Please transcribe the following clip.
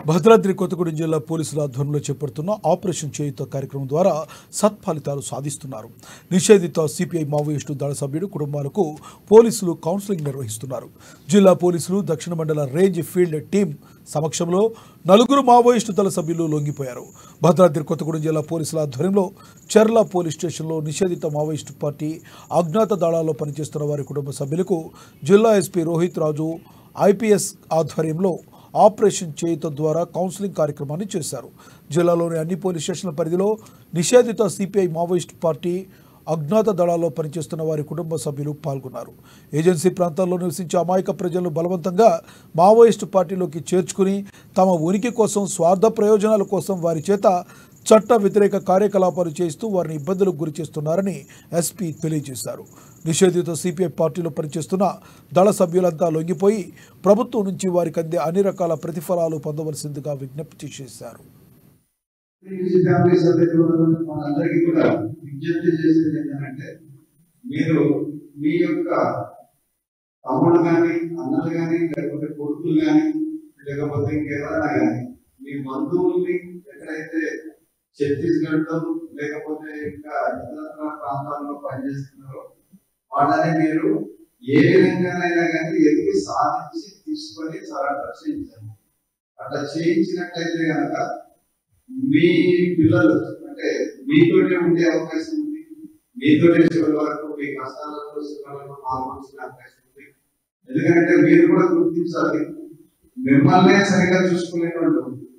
భద్రాద్రి కొత్తగూడెం జిల్లా పోలీసుల ఆధ్వర్యంలో చేపడుతున్న ఆపరేషన్ చేయుత కార్యక్రమం ద్వారా సత్ఫలితాలు సాధిస్తున్నారు నిషేధిత సిపిఐ మావోయిస్టు దళ సభ్యుడు కుటుంబాలకు పోలీసులు కౌన్సిలింగ్ నిర్వహిస్తున్నారు జిల్లా పోలీసులు దక్షిణ మండల రేంజ్ ఫీల్డ్ టీం సమక్షంలో నలుగురు మావోయిస్టు దళ సభ్యులు లొంగిపోయారు భద్రాద్రి కొత్తగూడెం జిల్లా పోలీసుల ఆధ్వర్యంలో చెర్ల పోలీస్ స్టేషన్లో నిషేధిత మావోయిస్టు పార్టీ అజ్ఞాత దళాల్లో పనిచేస్తున్న వారి కుటుంబ సభ్యులకు జిల్లా ఎస్పీ రోహిత్ రాజు ఐపీఎస్ ఆధ్వర్యంలో ఆపరేషన్ చేయుత ద్వారా కౌన్సిలింగ్ కార్యక్రమాన్ని చేశారు జిల్లాలోని అన్ని పోలీస్ స్టేషన్ల పరిధిలో నిషేధిత సిపిఐ మావోయిస్ట్ పార్టీ అజ్ఞాత దళాల్లో పనిచేస్తున్న వారి కుటుంబ సభ్యులు పాల్గొన్నారు ఏజెన్సీ ప్రాంతాల్లో నివసించే అమాయక ప్రజలను బలవంతంగా మావోయిస్టు పార్టీలోకి చేర్చుకుని తమ ఉనికి కోసం స్వార్థ ప్రయోజనాల కోసం వారి చేత చట్ట వ్యతిరేక కార్యకలాపాలు చేస్తూ వారిని ఇబ్బందులకు గురి చేస్తున్నారని ఎస్పీ తెలియజేశారు నిషేధిత సిపిఐ పార్టీలో పనిచేస్తున్న దళ సభ్యులంతా లొంగిపోయి ప్రభుత్వం నుంచి వారికి అందే అన్ని రకాల ప్రతిఫలాలు పొందవలసిందిగా విజ్ఞప్తి చేశారు ఈ ఫ్యామిలీ సభ్యులు మనందరికీ కూడా విజ్ఞప్తి చేసేది ఏంటంటే మీరు మీ యొక్క తమ్ముడు కానీ అన్నలు కానీ లేకపోతే కొడుకులు కానీ లేకపోతే ఇంకెవరైనా కానీ మీ బంధువుల్ని ఎక్కడైతే ఛత్తీస్గఢ్ లో లేకపోతే ఇంకా ఇతర ప్రాంతాల్లో పనిచేస్తున్నారో వాళ్ళని మీరు ఏ విధంగానైనా కానీ ఎదిగి సాధించి తీసుకొని సరెండర్ చేయించండి అట్లా చేయించినట్లయితే కనుక మీ పిల్లలు అంటే మీతోనే ఉండే అవకాశం ఉంది మీతోనే చివరి వరకు మీ కష్టాలలో సుఖాలలో పాల్గొనాల్సిన అవకాశం ఉంది ఎందుకంటే మీరు కూడా గుర్తించాలి మిమ్మల్నే సరిగా చూసుకునే వాళ్ళు